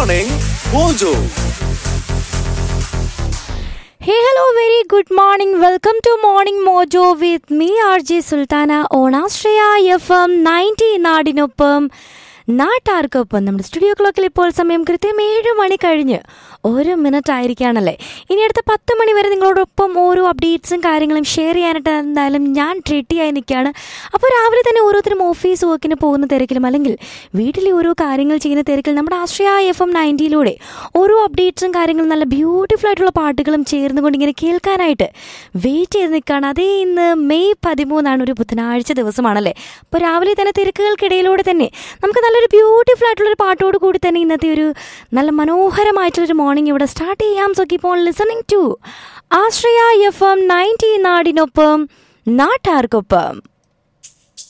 Morning Mojo. Hey, hello, very good morning. Welcome to Morning Mojo with me, RJ Sultana on Astraya FM 90 നാടിനൊപ്പം നാട്ടാർക്കൊപ്പം നമ്മുടെ studio ക്ലോക്കിൽ ഇപ്പോൾ സമയം കൃത്യം ഏഴ് മണി കഴിഞ്ഞ് ഒരു മിനിറ്റ് ആയിരിക്കുകയാണല്ലേ ഇനി അടുത്ത പത്ത് മണി വരെ നിങ്ങളോടൊപ്പം ഓരോ അപ്ഡേറ്റ്സും കാര്യങ്ങളും ഷെയർ ചെയ്യാനായിട്ട് എന്തായാലും ഞാൻ റെഡിയായി നിൽക്കുകയാണ് അപ്പോൾ രാവിലെ തന്നെ ഓരോരുത്തരും ഓഫീസ് വർക്കിന് പോകുന്ന തിരക്കിലും അല്ലെങ്കിൽ വീട്ടിലെ ഓരോ കാര്യങ്ങൾ ചെയ്യുന്ന തിരക്കിൽ നമ്മുടെ ആശ്രയ എഫ് എം നയൻറ്റിയിലൂടെ ഓരോ അപ്ഡേറ്റ്സും കാര്യങ്ങളും നല്ല ബ്യൂട്ടിഫുൾ ആയിട്ടുള്ള പാട്ടുകളും ചേർന്നുകൊണ്ട് ഇങ്ങനെ കേൾക്കാനായിട്ട് വെയിറ്റ് ചെയ്ത് നിൽക്കുകയാണ് അതേ ഇന്ന് മെയ് പതിമൂന്നാണ് ഒരു ബുധനാഴ്ച ദിവസമാണല്ലേ അപ്പോൾ രാവിലെ തന്നെ തിരക്കുകൾക്കിടയിലൂടെ തന്നെ നമുക്ക് നല്ലൊരു ബ്യൂട്ടിഫുൾ ആയിട്ടുള്ളൊരു പാട്ടോട് കൂടി തന്നെ ഇന്നത്തെ ഒരു നല്ല മനോഹരമായിട്ടുള്ളൊരു മോർണിംഗ് ഇവിടെ സ്റ്റാർട്ട് ചെയ്യാം so keep on listening to Aashraya F M ninety നാടിനൊപ്പം നാട്ടാർക്കൊപ്പം